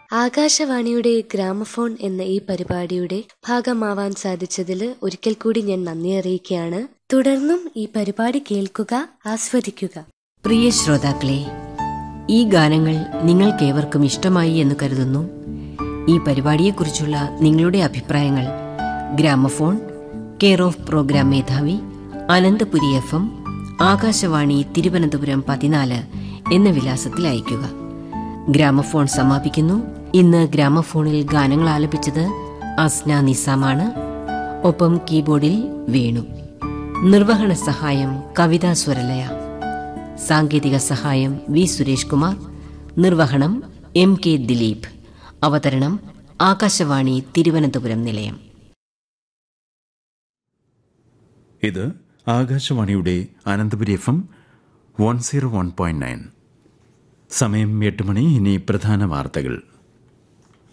ആകാശവാണിയുടെ ഗ്രാമഫോൺ എന്ന ഈ പരിപാടിയുടെ ഭാഗമാവാൻ സാധിച്ചതിൽ ഒരിക്കൽ കൂടി ഞാൻ നന്ദി അറിയിക്കുകയാണ് തുടർന്നും ഈ പരിപാടി കേൾക്കുക ആസ്വദിക്കുക പ്രിയ ശ്രോതാക്കളെ ഈ ഗാനങ്ങൾ നിങ്ങൾക്കേവർക്കും ഇഷ്ടമായി എന്ന് കരുതുന്നു ഈ പരിപാടിയെക്കുറിച്ചുള്ള നിങ്ങളുടെ അഭിപ്രായങ്ങൾ ഗ്രാമഫോൺ കെയർ ഓഫ് പ്രോഗ്രാം മേധാവി അനന്തപുരി എഫ് എം ആകാശവാണി തിരുവനന്തപുരം പതിനാല് എന്ന വിലാസത്തിൽ അയയ്ക്കുക ഗ്രാമഫോൺ സമാപിക്കുന്നു ഇന്ന് ഗ്രാമഫോണിൽ ഗാനങ്ങൾ ആലപിച്ചത് അസ്ന നിസാമാണ് ഒപ്പം കീബോർഡിൽ വേണു നിർവഹണ സഹായം കവിതാ സ്വരലയ സാങ്കേതിക സഹായം വി സുരേഷ് കുമാർ നിർവഹണം എം കെ ദിലീപ് അവതരണം ആകാശവാണി തിരുവനന്തപുരം നിലയം ഇത് ആകാശവാണിയുടെ Ananthapuri F M one zero one point nine സമയം എട്ട് മണി ഇനി പ്രധാന വാർത്തകൾ